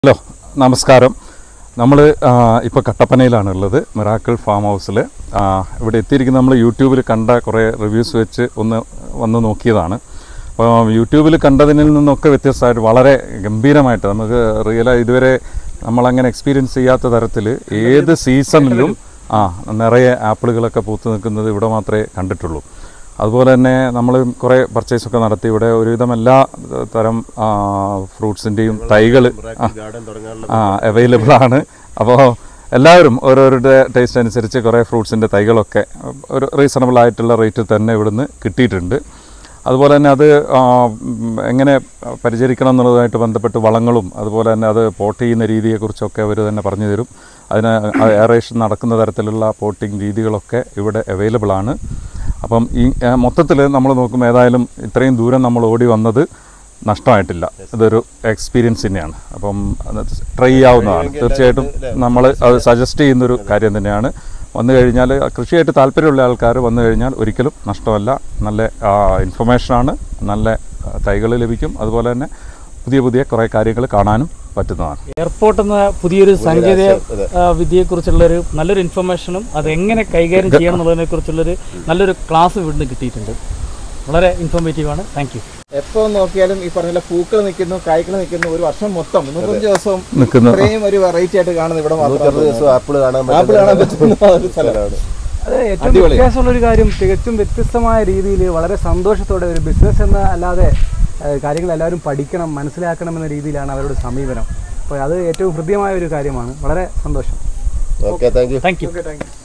Hello നമസ്കാരം നമ്മൾ ഇപ്പോൾ കട്ടപ്പനയിലാണ് ഉള്ളത് മിറാക്കിൾ ഫാം ഹൗസിൽ ഇവിടെ എത്തിയിരിക്കുന്ന നമ്മൾ യൂട്യൂബിൽ കണ്ട കുറേ റിവ്യൂസ് വെച്ച് ഒന്ന് വന്ന് നോക്കിയതാണ് അപ്പോൾ യൂട്യൂബിൽ കണ്ടതിൽ നിന്നൊക്കെ വ്യത്യസ്തമായിട്ട് വളരെ ഗംഭീരമായിട്ട് നമുക്ക് റിയൽ ഇതുവരെ നമ്മളങ്ങനെ എക്സ്പീരിയൻസ് ചെയ്യാത്ത തരത്തിൽ ഏത് സീസണിലും ആ നിറയെ ആപ്പിളുകളൊക്കെ പൂത്ത് നിൽക്കുന്നത് ഇവിടെ മാത്രമേ കണ്ടിട്ടുള്ളൂ അതുപോലെ തന്നെ നമ്മൾ കുറേ പർച്ചേസൊക്കെ നടത്തി ഇവിടെ ഒരുവിധം എല്ലാ തരം ഫ്രൂട്ട്സിൻ്റെയും തൈകൾ ഗാർഡൻ തുടങ്ങാനുള്ള ആ അവൈലബിൾ ആണ് അപ്പോൾ എല്ലാവരും ഓരോരുടെ ടേസ്റ്റ് അനുസരിച്ച് കുറേ ഫ്രൂട്ട്സിൻ്റെ തൈകളൊക്കെ ഒരു റീസണബിൾ ആയിട്ടുള്ള റേറ്റിൽ തന്നെ ഇവിടുന്ന് കിട്ടിയിട്ടുണ്ട് അതുപോലെ തന്നെ അത് ആ, ഉം, എങ്ങനെ പരിചരിക്കണം എന്നുള്ളതുമായിട്ട് ബന്ധപ്പെട്ട് വളങ്ങളും അതുപോലെ തന്നെ അത് പോട്ട് ചെയ്യുന്ന രീതിയെക്കുറിച്ചൊക്കെ അവർ തന്നെ പറഞ്ഞു തരും അതിന് എയറേഷൻ നടക്കുന്ന തരത്തിലുള്ള പോട്ടിംഗ് രീതികളൊക്കെ ഇവിടെ അവൈലബിൾ ആണ് അപ്പം ഈ മൊത്തത്തിൽ നമ്മൾ നോക്കുമ്പോൾ ഏതായാലും ഇത്രയും ദൂരം നമ്മൾ ഓടി വന്നത് നഷ്ടമായിട്ടില്ല ഇതൊരു എക്സ്പീരിയൻസ് തന്നെയാണ് അപ്പം ട്രൈ ചെയ്യാവുന്നതാണ് തീർച്ചയായിട്ടും നമ്മൾ അത് സജസ്റ്റ് ചെയ്യുന്നൊരു കാര്യം തന്നെയാണ് വന്നു കഴിഞ്ഞാൽ കൃഷിയായിട്ട് താല്പര്യമുള്ള ആൾക്കാർ വന്നു കഴിഞ്ഞാൽ ഒരിക്കലും നഷ്ടമല്ല നല്ല ഇൻഫർമേഷനാണ് നല്ല തൈകൾ ലഭിക്കും അതുപോലെ തന്നെ പുതിയ പുതിയ കുറേ കാര്യങ്ങൾ കാണാനും പറ്റുന്നതാണ് എയർപോർട്ട് എന്ന പുതിയൊരു സാങ്കേതിക ആ, വിദ്യയെക്കുറിച്ചുള്ളൊരു നല്ലൊരു ഇൻഫർമേഷനും അത് എങ്ങനെ കൈകാര്യം ചെയ്യണം എന്നുള്ളതിനെ കുറിച്ചുള്ളൊരു നല്ലൊരു ക്ലാസ് ഇവിടുന്ന് കിട്ടിയിട്ടുണ്ട് വളരെ ഇൻഫോർമേറ്റീവ് ആണ് താങ്ക് യു എപ്പോ നോക്കിയാലും ഈ പറഞ്ഞ പൂക്കൾ നിൽക്കുന്നു കായ്കൾ നിൽക്കുന്നു ഒരു വർഷം മൊത്തം മുന്നൂറ്റഞ്ച് ദിവസവും നിൽക്കുന്ന ഇത്രയും ഒരു വെറൈറ്റി ആയിട്ട് കാണുന്നത് ഇവിടെ നൂറ്ററുപത് മാത്രം ദിവസം ആപ്പിൾ കാണാൻ ആപ്പിൾ കാണാൻ പറ്റുന്ന ഒരു സ്ഥലമാണ് അത് ഏറ്റവും അടിപൊളി. വ്യത്യാസമുള്ള ഒരു കാര്യം തികച്ചും വ്യത്യസ്തമായ രീതിയിൽ വളരെ സന്തോഷത്തോടെ ഒരു ബിസിനസ് എന്ന അല്ലാതെ ഏഹ്, കാര്യങ്ങൾ എല്ലാവരും പഠിക്കണം മനസ്സിലാക്കണം എന്ന രീതിയിലാണ് അവരുടെ സമീപനം അപ്പോൾ അത് ഏറ്റവും ഹൃദ്യമായ ഒരു കാര്യമാണ് വളരെ സന്തോഷം okay thank you thank you okay thank U